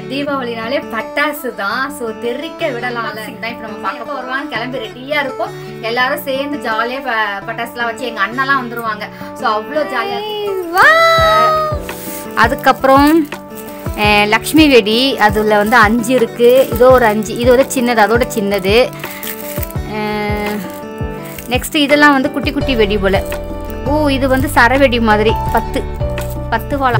தீபாவளினாலே பட்டாசு தான் ஸோ தெறிக்க விடலாம்ல தான் இப்போ நம்ம பார்க்க போகிறோம் கிளம்பி ரெடியாக இருப்போம் எல்லாரும் சேர்ந்து ஜாலியாக பட்டாசுலாம் வச்சு எங்கள் அண்ணெல்லாம் வந்துருவாங்க ஸோ அவ்வளோ ஜாலியாக அதுக்கப்புறம் அஹ், லக்ஷ்மி வெடி அதில் வந்து அஞ்சு இருக்குது இதோ ஒரு அஞ்சு இது ஒரு சின்னது அதோட சின்னது நெக்ஸ்ட் இதெல்லாம் வந்து குட்டி குட்டி வெடி போல் ஓ இது வந்து சரவெடி மாதிரி பத்து பத்து வாழை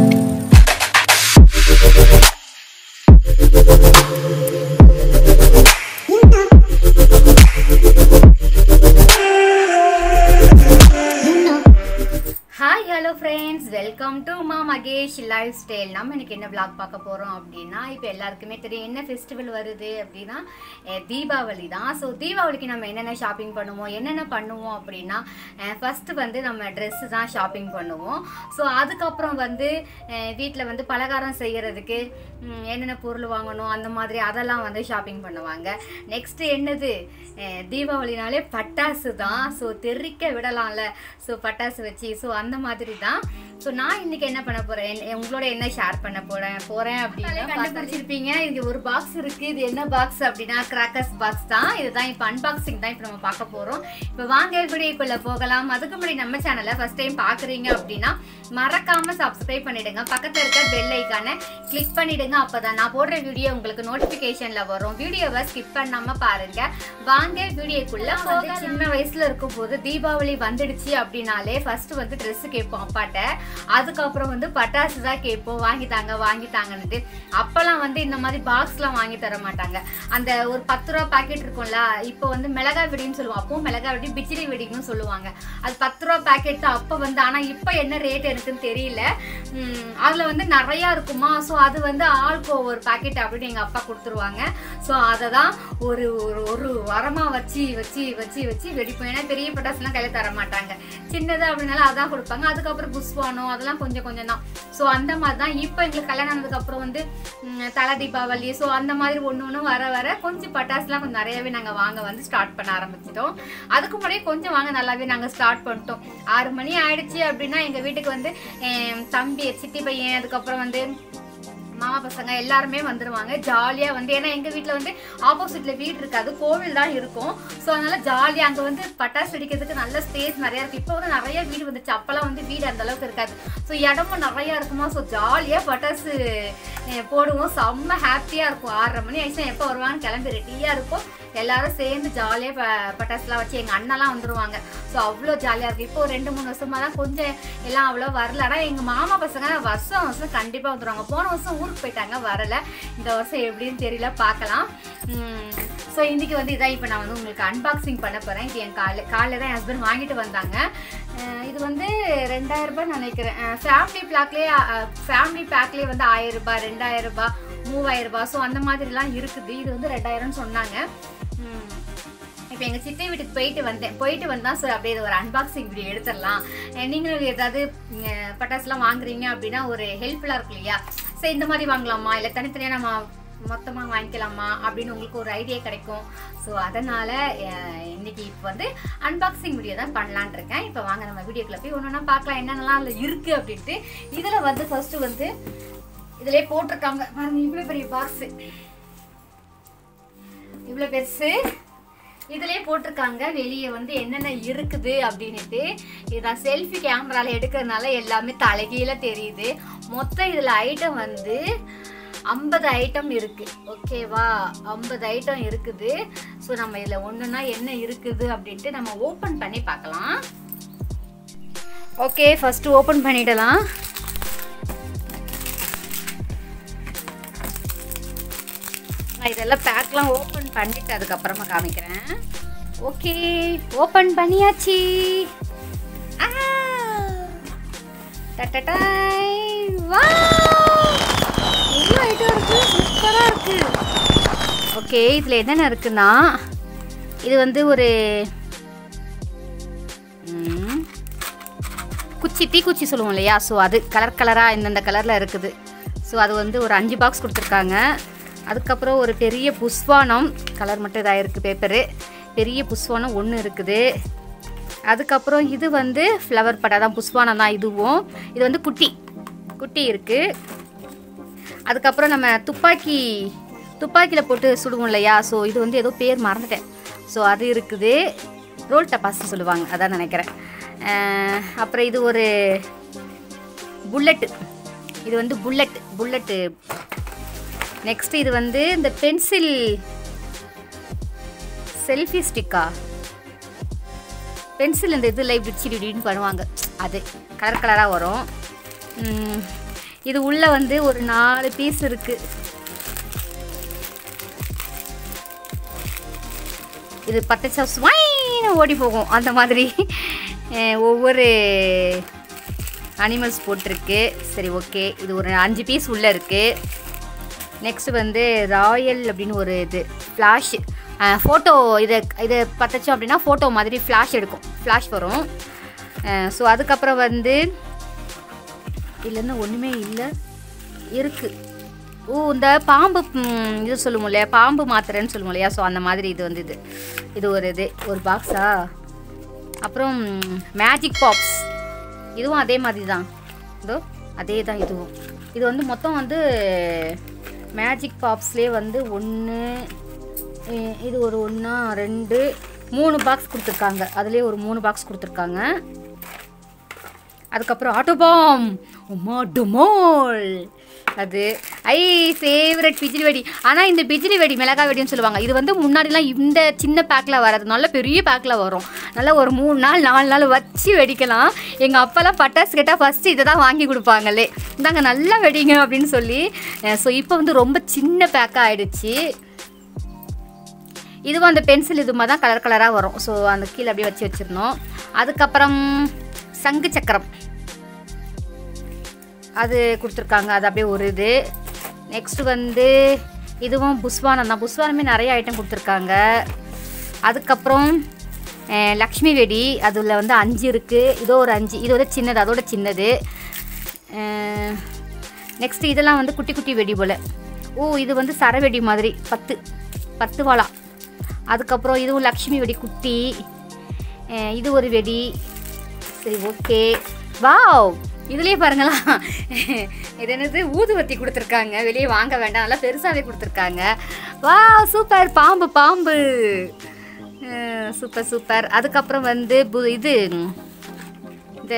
hi hello friends welcome to Maa Mahesh life style நம்ம இன்னைக்கு என்ன vlog பார்க்க போகிறோம் அப்படின்னா இப்போ எல்லாருக்குமே தெரியும் என்ன ஃபெஸ்டிவல் வருது அப்படின்னா அஹ், தீபாவளி தான் ஸோ தீபாவளிக்கு நம்ம என்னென்ன ஷாப்பிங் பண்ணுவோம் என்னென்ன பண்ணுவோம் அப்படின்னா ஃபஸ்ட்டு வந்து நம்ம ட்ரெஸ்ஸு தான் ஷாப்பிங் பண்ணுவோம் ஸோ அதுக்கப்புறம் வந்து வீட்டில் வந்து பலகாரம் செய்கிறதுக்கு ம், என்னென்ன பொருள் வாங்கணும் அந்த மாதிரி அதெல்லாம் வந்து ஷாப்பிங் பண்ணுவாங்க நெக்ஸ்ட்டு என்னது அஹ், தீபாவளினாலே பட்டாசு தான் ஸோ தெறிக்க விடலாம்ல ஸோ பட்டாசு வச்சு ஸோ அந்த மாதிரி தான் ஸோ நான் இன்னைக்கு என்ன பண்ண போறேன் உங்களோட என்ன ஷேர் பண்ண போறேன் போறேன் அப்படின்னு கண்டுபிடிச்சிருப்பீங்க இது ஒரு பாக்ஸ் இருக்கு இது என்ன பாக்ஸ் அப்படின்னா கிராக்கர்ஸ் பாக்ஸ் தான் இதுதான் இப்போ அன்பாக்சிங் தான் இப்போ நம்ம பார்க்க போறோம் இப்போ வாங்க வீடியோக்குள்ள போகலாம் அதுக்கு முன்னாடி நம்ம சேனலை ஃபர்ஸ்ட் டைம் பாக்குறீங்க அப்படின்னா மறக்காம சப்ஸ்கிரைப் பண்ணிடுங்க பக்கத்துல இருக்க பெல் ஐக்கானை கிளிக் பண்ணிடுங்க அப்பதான் நான் போடுற வீடியோ உங்களுக்கு நோட்டிபிகேஷன்ல வரும் வீடியோவை ஸ்கிப் பண்ணாம பாருங்க வாங்க வீடியோக்குள்ள வந்து சின்ன வயசுல இருக்கும் போது தீபாவளி வந்துடுச்சு அப்படின்னாலே ஃபர்ஸ்ட் வந்து Dress கேட்போம் அப்பாட்ட அதுக்கப்புறம் வந்து பட்டாசு தான் கேட்போம் வாங்கி தாங்க வாங்கி தாங்கன்னுட்டு அப்பெல்லாம் வந்து இந்த மாதிரி பாக்ஸ்லாம் வாங்கி தர மாட்டாங்க அந்த ஒரு பத்து ரூபா பாக்கெட் இருக்கும்ல இப்போ வந்து மிளகா வெடின்னு சொல்லுவோம் அப்பவும் மிளகா வெடி பிச்சிலி வெடின்னு சொல்லுவாங்க அது பத்து ரூபா பாக்கெட் தான் அப்போ வந்து ஆனால் இப்போ என்ன ரேட் இருக்குன்னு தெரியல உம், அதுல வந்து நிறையா இருக்குமா ஸோ அது வந்து ஆளுக்கு ஒரு பாக்கெட் அப்படின்னு எங்கள் அப்பா கொடுத்துருவாங்க ஸோ அதை தான் ஒரு ஒரு ஒரு வாரமாக வச்சு வச்சு வச்சு வச்சு வெடிப்போம் ஏன்னா பெரிய பட்டாசுலாம் கையில் தர மாட்டாங்க சின்னது அப்படின்னாலும் அதான் கொடுப்பாங்க அதுக்கப்புறம் புஷ்வானம் அதெல்லாம் கொஞ்சம் கொஞ்சம் தான் ஸோ அந்த மாதிரி தான் இப்போ எங்களுக்கு கல்யாணம் ஆனதுக்கப்புறம் வந்து ம், தலை தீபாவளி ஸோ அந்த மாதிரி ஒன்று ஒன்று வர வர கொஞ்சம் பட்டாசுலாம் கொஞ்சம் நிறையவே நாங்கள் வாங்க வந்து ஸ்டார்ட் பண்ண ஆரம்பிச்சிட்டோம் அதுக்கு முன்னாடியே கொஞ்சம் வாங்க நல்லாவே நாங்கள் ஸ்டார்ட் பண்ணிட்டோம் ஆறு மணி ஆயிடுச்சு அப்படின்னா எங்கள் வீட்டுக்கு வந்து என் தம்பி சித்தி பையன் அதுக்கப்புறம் வந்து மாமா பசங்க எல்லாருமே வந்துருவாங்க ஜாலியாக வந்து ஏன்னா எங்கள் வீட்டில் வந்து ஆப்போசிட்டில் வீடு இருக்காது கோவில் தான் இருக்கும் ஸோ அதனால ஜாலியாக அங்கே வந்து பட்டாசு வெடிக்கிறதுக்கு நல்ல ஸ்பேஸ் நிறையா இருக்குது இப்போ வந்து நிறைய வீடு வந்துச்சு அப்போல்லாம் வந்து வீடு அந்த அளவுக்கு இருக்காது ஸோ இடமும் நிறையா இருக்குமா ஸோ ஜாலியாக பட்டாசு அஹ், போடுவோம் செம்ம ஹாப்பியாக இருக்கும் ஆறரை மணி ஆயிடுச்சுன்னா எப்போ வருவான்னு கிளம்பி ரெடியாக இருக்கும் எல்லாரும் சேர்ந்து ஜாலியாக ப பட்டாசுலாம் வச்சு எங்கள் அண்ணெல்லாம் வந்துருவாங்க ஸோ அவ்வளோ ஜாலியாக இருக்கும் இப்போ ஒரு ரெண்டு மூணு வருஷமா தான் கொஞ்சம் எல்லாம் அவ்வளோ வரல ஆனால் எங்கள் மாமா பசங்க வருஷம் வருஷம் கண்டிப்பாக வந்துருவாங்க போன வருஷம் ஊருக்கு போயிட்டாங்க வரல இந்த வருஷம் எப்படின்னு தெரியல பார்க்கலாம் ஸோ இன்றைக்கி வந்து இதான் இப்போ நான் வந்து உங்களுக்கு அன்பாக்சிங் பண்ண போகிறேன் இது என் காலை காலையில் தான் என் ஹஸ்பண்ட் வாங்கிட்டு வந்தாங்க அஹ் இது வந்து ரெண்டாயிரம் ரூபாய் நினைக்கிறேன் ஃபேமிலி பேக்லேயே ஃபேமிலி பேக்லேயே வந்து ஆயிரம் ரூபாய் ரெண்டாயிரம் ரூபாய் மூவாயிரம் ரூபாய் ஸோ அந்த மாதிரிலாம் இருக்குது இது வந்து ரெண்டாயிரம்னு சொன்னாங்க உம், இப்போ எங்கள் சித்தி வீட்டுக்கு போயிட்டு வந்தேன் போயிட்டு வந்தா ஸோ அப்படியே இது ஒரு அன்பாக்சிங் வீடியோ எடுத்துடலாம் அஹ் நீங்களும் ஏதாவது அஹ், பட்டாசுலாம் வாங்குறீங்க அப்படின்னா ஒரு ஹெல்ப்ஃபுல்லாக இருக்கும் இல்லையா சரி இந்த மாதிரி வாங்கலாமா இல்லை தனித்தனியாக நம்ம மொத்தமாக வாங்கிக்கலாமா அப்படின்னு உங்களுக்கு ஒரு ஐடியா கிடைக்கும் ஸோ அதனால் இன்னைக்கு இப்போ வந்து அன்பாக்சிங் வீடியோ தான் பண்ணலான் இருக்கேன் இப்போ வாங்க நம்ம வீடியோக்குள்ள போய் ஒன்று ஒன்றா பார்க்கலாம் என்னென்னலாம் அதில் இருக்குது அப்படின்ட்டு இதில் வந்து ஃபர்ஸ்ட்டு வந்து இதிலே போட்டிருக்காங்க பாருங்க இவ்வளோ பெரிய பாக்ஸு இவ்வளோ பெருசு இதுலயே போட்டிருக்காங்க வெளியே வந்து என்னென்ன இருக்குது அப்படின்னுட்டு இதான் செல்ஃபி கேமரால எடுக்கிறதுனால எல்லாமே தலைகீழ தெரியுது மொத்தம் இதில் ஐட்டம் வந்து ஐம்பது ஐட்டம் இருக்கு ஓகேவா ஐம்பது ஐட்டம் இருக்குது ஸோ நம்ம இதில் ஒன்றுனா என்ன இருக்குது அப்படின்ட்டு நம்ம ஓப்பன் பண்ணி பார்க்கலாம் ஓகே ஃபஸ்ட்டு ஓப்பன் பண்ணிடலாம் நான் இதெல்லாம் பேக்லாம் ஓப்பன் பண்ணிட்டு அதுக்கப்புறமா காமிக்கிறேன் ஓகே ஓப்பன் பண்ணியாச்சு ஆ! டட்டடாய்! வாவ்! எவ்வளோ ஐட்டம் இருக்கு சூப்பராக இருக்கு ஓகே இதில் என்னென்ன இருக்குன்னா இது வந்து ஒரு ம், குச்சி தீக்குச்சி சொல்லுவோம் இல்லையா ஸோ அது கலர் கலராக இந்தந்த கலரில் இருக்குது ஸோ அது வந்து ஒரு அஞ்சு பாக்ஸ் கொடுத்துருக்காங்க அதுக்கப்புறம் ஒரு பெரிய புஷ்வானம் கலர் மட்டும் இதாக இருக்குது பேப்பரு பெரிய புஷ்வானம் ஒன்று இருக்குது அதுக்கப்புறம் இது வந்து ஃப்ளவர் பட்டா தான் புஷ்வானம் தான் இதுவும் இது வந்து குட்டி குட்டி இருக்குது அதுக்கப்புறம் நம்ம துப்பாக்கி துப்பாக்கியில் போட்டு சுடுவோம் இல்லையா ஸோ இது வந்து ஏதோ பேர் மறந்துட்டேன் ஸோ அது இருக்குது ரோல் டப்பாஸ்ன்னு சொல்லுவாங்க அதான் நினைக்கிறேன் அஹ் அப்புறம் இது ஒரு புல்லட்டு இது வந்து புல்லட் புல்லட்டு நெக்ஸ்ட் இது வந்து இந்த பென்சில் செல்ஃபி ஸ்டிக்கா பென்சில் இந்த இதில் இப்படி சிடி இப்படின்னு பண்ணுவாங்க அது கலர் கலராக வரும் உம், இது உள்ள வந்து ஒரு நாலு பீஸ் இருக்கு இது பத்தச்சா ஸ்வைன்னு ஓடி போகும் அந்த மாதிரி அஹ், ஒவ்வொரு அனிமல்ஸ் போட்டிருக்கு சரி ஓகே இது ஒரு அஞ்சு பீஸ் உள்ளே இருக்குது நெக்ஸ்ட் வந்து ராயல் அப்படின்னு ஒரு இது ஃப்ளாஷ் ஃபோட்டோ இதை இதை பற்றச்சோம் அப்படின்னா ஃபோட்டோ மாதிரி ஃப்ளாஷ் எடுக்கும் ஃப்ளாஷ் வரும் ஸோ அதுக்கப்புறம் வந்து இல்லைன்னா ஒன்றுமே இல்லை இருக்குது ஓ இந்த பாம்பு ம், இது சொல்லுவோம் இல்லையா பாம்பு மாத்திரைன்னு சொல்லுவோம் இல்லையா ஸோ அந்த மாதிரி இது வந்து இது இது ஒரு இது ஒரு பாக்ஸா அப்புறம் மேஜிக் பாப்ஸ் இதுவும் அதே மாதிரி தான் இதோ அதே தான் இதுவும் இது வந்து மொத்தம் வந்து மேஜிக் பாப்ஸ்லேயே வந்து ஒன்று இது ஒரு ஒன்றா ரெண்டு மூணு பாக்ஸ் கொடுத்துருக்காங்க அதுலேயே ஒரு மூணு பாக்ஸ் கொடுத்துருக்காங்க அதுக்கப்புறம் ஆட்டோபாம் உமா டுமோல் அது ஐ ஃபேவரட் பிஜிலி வெடி ஆனால் இந்த பிஜிலி வெடி மிளகா வெடின்னு சொல்லுவாங்க இது வந்து முன்னாடிலாம் இந்த சின்ன பேக்கில் வராது நல்ல பெரிய பேக்கில் வரும் நல்லா ஒரு மூணு நாள் நாலு நாள் வச்சு வெடிக்கலாம் எங்கள் அப்பெல்லாம் பட்டாசு கேட்டால் ஃபஸ்ட்டு இதை தான் வாங்கி கொடுப்பாங்களே இந்தாங்க நல்லா வெடிங்க அப்படின்னு சொல்லி ஸோ இப்போ வந்து ரொம்ப சின்ன பேக்காக ஆயிடுச்சு இதுவும் அந்த பென்சில் இது மாதிரி தான் கலர் கலராக வரும் ஸோ அந்த கீழே அப்படியே வச்சு வச்சிருந்தோம் அதுக்கப்புறம் சங்கு சக்கரம் அது கொடுத்துருக்காங்க அது அப்படியே ஒரு இது நெக்ஸ்ட் வந்து இதுவும் புஸ்வானம் தான் புஸ்வானமே நிறைய ஐட்டம் கொடுத்துருக்காங்க அதுக்கப்புறம் அஹ், லக்ஷ்மி வெடி அதில் வந்து அஞ்சு இருக்குது இதோ ஒரு அஞ்சு இது ஒரு சின்னது அதோட சின்னது நெக்ஸ்ட் இதெல்லாம் வந்து குட்டி குட்டி வெடி போல் ஓ இது வந்து சரவெடி மாதிரி பத்து பத்து வாழா அதுக்கப்புறம் இதுவும் லக்ஷ்மி வெடி குட்டி அஹ், இது ஒரு வெடி சரி ஓகே வாவ் இதுலயே பாருங்களா இது என்னது ஊதுவத்தி கொடுத்துருக்காங்க வெளியே வாங்க வேண்டாம் நல்லா பெருசாகவே கொடுத்துருக்காங்க வாவ் சூப்பர் பாம்பு பாம்பு சூப்பர் சூப்பர் அதுக்கப்புறம் வந்து பு- இது இந்த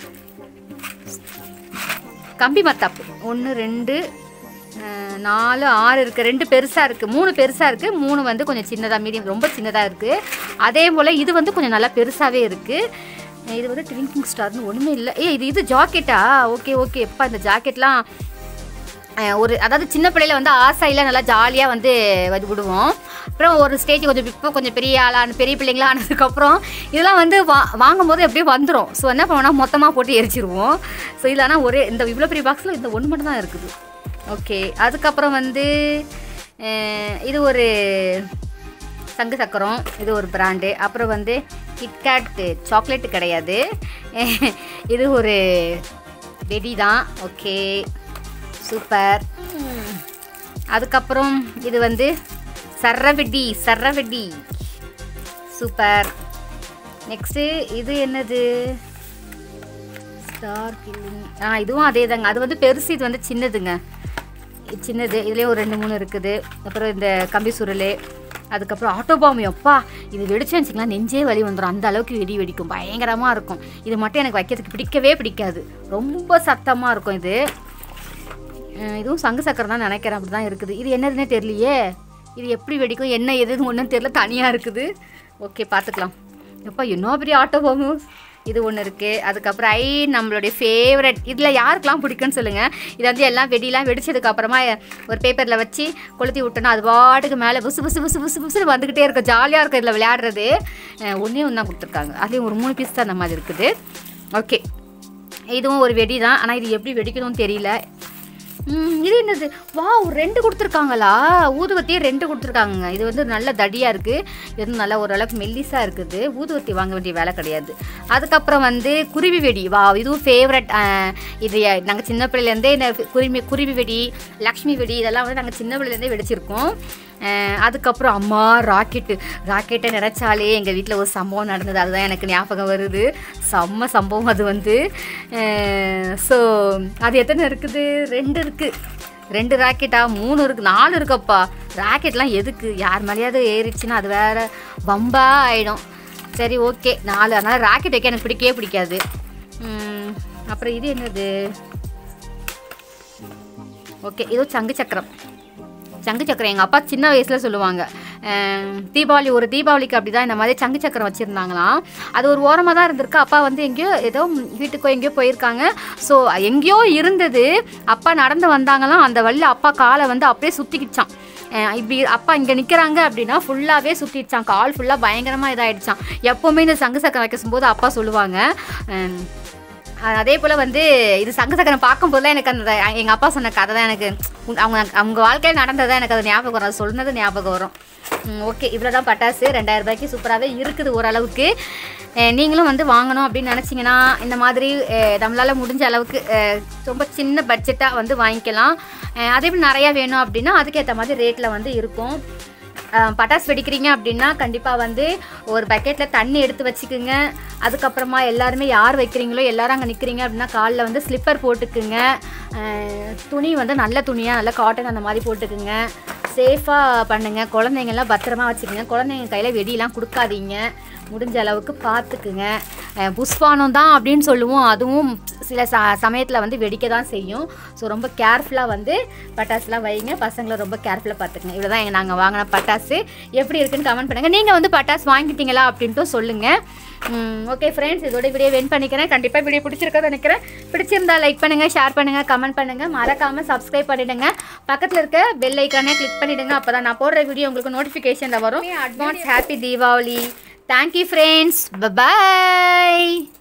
கம்பி மத்தாப்பு ஒன்று ரெண்டு அஹ், நாலு ஆறு இருக்குது ரெண்டு பெருசாக இருக்குது மூணு பெருசாக இருக்குது மூணு வந்து கொஞ்சம் சின்னதாக மீடியம் ரொம்ப சின்னதாக இருக்குது அதே போல் இது வந்து கொஞ்சம் நல்லா பெருசாகவே இருக்குது இது வந்து ட்விங்கிங் ஸ்டார்னு ஒன்றுமே இல்லை ஏ இது இது ஜாக்கெட்டா ஓகே ஓகே எப்பா இந்த ஜாக்கெட்லாம் அஹ், ஒரு அதாவது சின்ன பிள்ளையில வந்து ஆசையில் நல்லா ஜாலியாக வந்து வந்து விடுவோம் அப்புறம் ஒரு ஸ்டேஜ் கொஞ்சம் இப்போ கொஞ்சம் பெரிய ஆளான பெரிய பிள்ளைங்களா ஆனதுக்கப்புறம் இதெல்லாம் வந்து வா வாங்கும் போது எப்படியே வந்துடும் ஸோ என்ன பண்ணுவோம்னா மொத்தமாக போட்டு எரிச்சிருவோம் ஸோ இதில் ஆனால் ஒரே இந்த இவ்வளோ பெரிய பாக்ஸில் இந்த ஒன்று மட்டும் தான் இருக்குது ஓகே அதுக்கப்புறம் வந்து அஹ், இது ஒரு சங்கு சக்கரம் இது ஒரு பிராண்டு அப்புறம் வந்து கிட்கேட் சாக்லேட்டு கிடையாது இது ஒரு வெடி தான் ஓகே சூப்பர் ம். அதுக்கப்புறம் இது வந்து சர்ரவெடி சர்ரவெடி சூப்பர் நெக்ஸ்ட்டு இது என்னது ஸ்டார் கில்லிங் ஆ இதுவும் அதே தாங்க அது வந்து பெருசு இது வந்து சின்னதுங்க இது சின்னது இதுலேயே ஒரு ரெண்டு மூணு இருக்குது அப்புறம் இந்த கம்பி சுருள் அதுக்கப்புறம் ஆட்டோபாமி அப்பா இது வெடிச்சேன்னு வச்சுக்கலாம் நெஞ்சே வலி வந்துடும் அந்த அளவுக்கு வெடி வெடிக்கும் பயங்கரமாக இருக்கும் இது மட்டும் எனக்கு வைக்கிறதுக்கு பிடிக்கவே பிடிக்காது ரொம்ப சத்தமாக இருக்கும் இது அஹ் இதுவும் சங்கு சக்கரம் தான் நினைக்கிறேன் அப்படி தான் இருக்குது இது என்னதுன்னே தெரியலையே இது எப்படி வெடிக்கும் என்ன எதுன்னு ஒன்றும் தெரியல தனியாக இருக்குது ஓகே பார்த்துக்கலாம் எப்பா என்ன பெரிய ஆட்டோ போகும் இது ஒன்று இருக்குது அதுக்கப்புறம் ஐ நம்மளுடைய ஃபேவரட் இதில் யாருக்கெல்லாம் பிடிக்கும்னு சொல்லுங்கள் இது வந்து எல்லாம் வெடிலாம் வெடிச்சதுக்கு அப்புறமா ஒரு பேப்பரில் வச்சு கொளுத்தி விட்டோன்னா அது பாட்டுக்கு மேலே புசு புசு புசு புசு புசுன்னு வந்துக்கிட்டே இருக்கும் ஜாலியாக இருக்கும் இதில் விளையாடுறது அஹ் ஒண்ணே ஒன்று தான் கொடுத்துருக்காங்க அதுலேயும் ஒரு மூணு பீஸ் தான் அந்த மாதிரி இருக்குது ஓகே இதுவும் ஒரு வெடி தான் ஆனால் இது எப்படி வெடிக்கணும்னு தெரியல ம், இது என்னது வாவ் ரெண்டு கொடுத்துருக்காங்களா ஊதுவத்தியே ரெண்டு கொடுத்துருக்காங்க இது வந்து நல்ல தடியாக இருக்குது இது வந்து நல்லா ஓரளவுக்கு மெல்லிஸாக இருக்குது ஊதுவத்தி வாங்க வேண்டிய வேலை கிடையாது அதுக்கப்புறம் வந்து குருவி வெடி வா இதுவும் ஃபேவரட் இது நாங்கள் சின்ன பிள்ளையிலேருந்தே இந்த குருவி குருவி வெடி லக்ஷ்மி வெடி இதெல்லாம் வந்து நாங்கள் சின்ன பிள்ளையிலேருந்தே வெடிச்சிருக்கோம் அஹ், அதுக்கப்புறம் அம்மா ராக்கெட்டு ராக்கெட்டை நினச்சாலே எங்கள் வீட்டில் ஒரு சம்பவம் நடந்தது அதுதான் எனக்கு ஞாபகம் வருது செம்ம சம்பவம் அது வந்து ஸோ அது எத்தனை இருக்குது ரெண்டு இருக்குது ரெண்டு ராக்கெட்டா மூணு இருக்கு நாலு இருக்குப்பா ராக்கெட்லாம் எதுக்கு யார் மேலேயாவது ஏறிச்சுன்னா அது வேற வம்பா ஆயிடும் சரி ஓகே நாலு அதனால் ராக்கெட் வைக்க எனக்கு பிடிக்கவே பிடிக்காது ம், அப்புறம் இது என்னது ஓகே இதோ சங்கு சக்கரம் சங்கு சக்கரம் எங்கள் அப்பா சின்ன வயசில் சொல்லுவாங்க அஹ், தீபாவளி ஒரு தீபாவளிக்கு அப்படி தான் இந்த மாதிரி சங்கு சக்கரம் வச்சுருந்தாங்களாம் அது ஒரு ஓரமாக தான் இருந்திருக்கு அப்பா வந்து எங்கேயோ ஏதோ வீட்டுக்கோ எங்கேயோ போயிருக்காங்க ஸோ எங்கேயோ இருந்தது அப்பா நடந்து வந்தாங்களாம் அந்த வழியில் அப்பா காலை வந்து அப்படியே சுற்றிக்கிச்சான் அஹ் இப்படி அப்பா இங்கே நிற்கிறாங்க அப்படின்னா ஃபுல்லாகவே சுற்றிடுச்சான் கால் ஃபுல்லாக பயங்கரமாக இதாகிடுச்சான் எப்போவுமே இந்த சங்கு சக்கரம் வைக்கும் போது அப்பா சொல்லுவாங்க அஹ் அஹ் அதே போல் வந்து இது சங்கு சக்கரம் பார்க்கும்போதுலாம் எனக்கு அந்த எங்கள் அப்பா சொன்ன கதை தான் எனக்கு உன்- அவங்க அவங்க வாழ்க்கையில் நடந்தது எனக்கு அது ஞாபகம் வரும் அது சொன்னது ஞாபகம் வரும் ஓகே இவ்வளோ தான் பட்டாசு ரெண்டாயிரம் ரூபாய்க்கு சூப்பராகவே இருக்குது ஓரளவுக்கு அஹ் நீங்களும் வந்து வாங்கணும் அப்படின்னு நினச்சிங்கன்னா இந்த மாதிரி அஹ் நம்மளால் முடிஞ்ச அளவுக்கு அஹ் ரொம்ப சின்ன பட்ஜெட்டாக வந்து வாங்கிக்கலாம் அஹ் அதே போல் நிறையா வேணும் அப்படின்னா அதுக்கேற்ற மாதிரி ரேட்டில் வந்து இருக்கும் அஹ் பட்டாசு வெடிக்கிறீங்க அப்படின்னா கண்டிப்பாக வந்து ஒரு பக்கெட்டில் தண்ணி எடுத்து வச்சுக்குங்க அதுக்கப்புறமா எல்லாருமே யார் வைக்கிறீங்களோ எல்லாரும் அங்கே நிற்கிறீங்க அப்படின்னா காலில் வந்து ஸ்லிப்பர் போட்டுக்குங்க அஹ் துணி வந்து நல்ல துணியாக நல்ல காட்டன் அந்த மாதிரி போட்டுக்குங்க சேஃபாக பண்ணுங்கள் குழந்தைங்கள்லாம் பத்திரமா வச்சுக்கோங்க குழந்தைங்க கையில் வெடியெல்லாம் கொடுக்காதீங்க முடிஞ்ச அளவுக்கு பார்த்துக்குங்க அஹ் புஷ்வானம் தான் அப்படின்னு சொல்லுவோம் அதுவும் சில ச சமயத்தில் வந்து வெடிக்க தான் செய்யும் ஸோ ரொம்ப கேர்ஃபுல்லாக வந்து பட்டாசுலாம் வைங்க பசங்களை ரொம்ப கேர்ஃபுல்லாக பார்த்துக்குங்க இவ்வளோ தான் நாங்கள் வாங்கின பட்டாசு எப்படி இருக்குன்னு கமெண்ட் பண்ணுங்கள் நீங்கள் வந்து பட்டாசு வாங்கிட்டீங்களா அப்படின்ட்டு சொல்லுங்கள் ஓகே ஃப்ரெண்ட்ஸ் இதோட வீடியோ வென் பண்ணிக்கிறேன் கண்டிப்பாக வீடியோ பிடிச்சிருக்கோன்னு நினைக்கிறேன் பிடிச்சிருந்தா லைக் பண்ணுங்கள் ஷேர் பண்ணுங்கள் கமெண்ட் பண்ணுங்கள் மறக்காமல் சப்ஸ்கிரைப் பண்ணிவிடுங்க பக்கத்தில் இருக்க பெல் ஐக்கானே கிளிக் பண்ணிவிடுங்க அப்போ தான் நான் போடுற வீடியோ உங்களுக்கு நோட்டிஃபிகேஷனில் வரும் advance happy Deepavali thank you friends பாய்